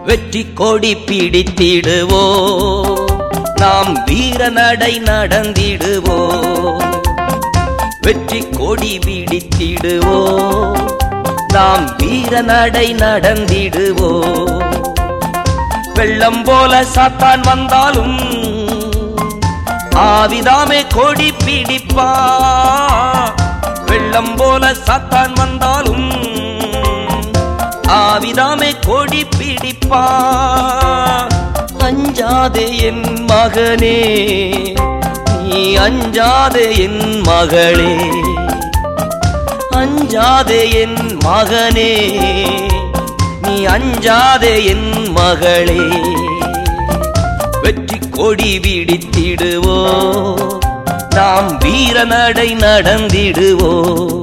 வெற்றி கொடி பிடித்திடுவோ நாம் வீர நடை நடந்திடுவோ வெற்றி கொடி பிடித்திடுவோ நாம் வீர நடை நடந்திடுவோ வெள்ளம் போல சாத்தான் வந்தாலும் ஆவிதாமே கொடி பிடிப்பா வெள்ளம் போல சாத்தான் வந்தாலும் ஆவிதாமே கொடி பிடிப்பா அஞ்சாதே என் மகனே நீ அஞ்சாதே என் மகளே அஞ்சாதே என் மகனே நீ அஞ்சாதே என் மகளே வெற்றி கொடி விடித்திடுவோ நாம் வீர நடை நடந்திடுவோ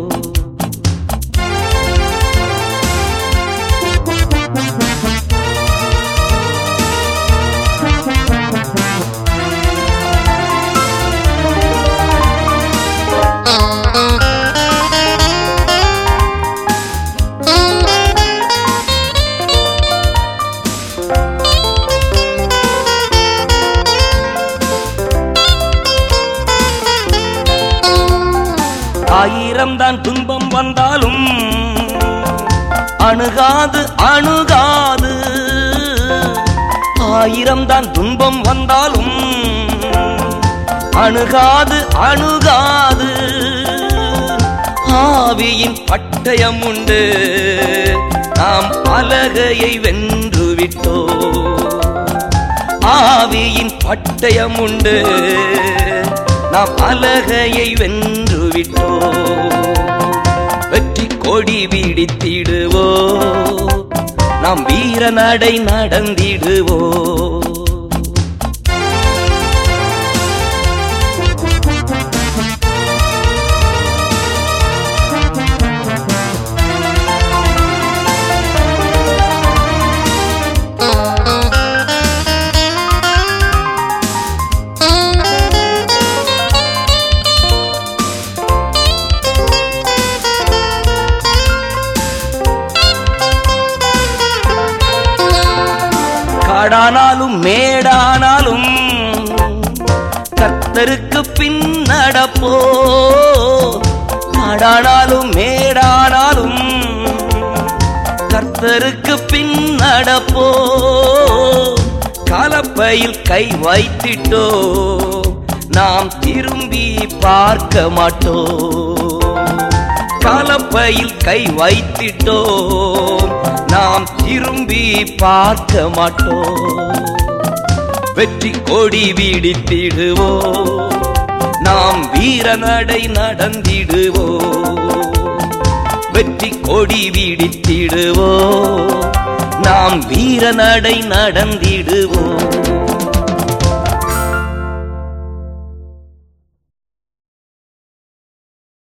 ஆயிரம் தான் துன்பம் வந்தாலும் அணுகாது அணுகாது ஆயிரம் தான் துன்பம் வந்தாலும் அணுகாது அணுகாது ஆவியின் பட்டயம் உண்டு நாம் அலகையை வென்று விட்டோ ஆவியின் பட்டயம் உண்டு நாம் அலகையை வென்று விட்டோ வெற்றி கொடி பிடித்திடுவோ நாம் வீர நடை நடந்திடுவோ காடானாலும் மேடானாலும் கர்த்தருக்கு பின் நடப்போ காடானாலும் மேடானாலும் கர்த்தருக்கு பின் நடப்போ கலப்பையில் கை வைத்திட்டோ நாம் திரும்பி பார்க்க மாட்டோம் கலப்பையில் கை வைத்திட்டோம் நாம் திரும்பி பார்க்க மாட்டோம் வெற்றி கொடி விடித்திடுவோ நாம் வீர நடை நடந்திடுவோ வெற்றி கொடி விடித்திடுவோ நாம் வீர நடை நடந்திடுவோம்